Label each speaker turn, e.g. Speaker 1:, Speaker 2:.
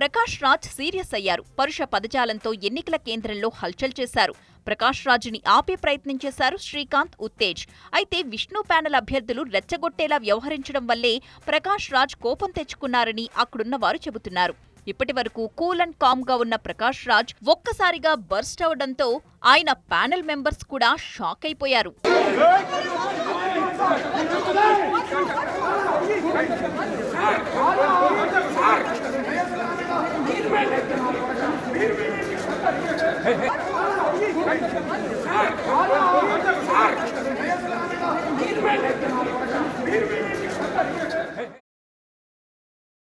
Speaker 1: Prakash Raj serious అయ్యారు పరుష పదజాలంతో ఎన్నికల కేంద్రంలో హల్చల్ చేశారు ప్రకాష్ రాజ్ని ఆపే ప్రయత్నం చేశారు శ్రీకాంత్ ఉత్తేజ్ అయితే విష్ణు ప్యానెల్ అభ్యర్థులు రెచ్చగొట్టేలా వ్యవహరించడం వల్లే ప్రకాష్ రాజ్ కోపం తెచ్చుకున్నారని అక్కడున్న వారు చెబుతున్నారు ఇప్పటి వరకు కూల్ అండ్ కామ్ గా ఉన్న ప్రకాష్ రాజ్ ఒక్కసారిగా బర్స్ట్ అవడంతో ఆయన ప్యానెల్ మెంబర్స్ కూడా షాక్ అయిపోయారు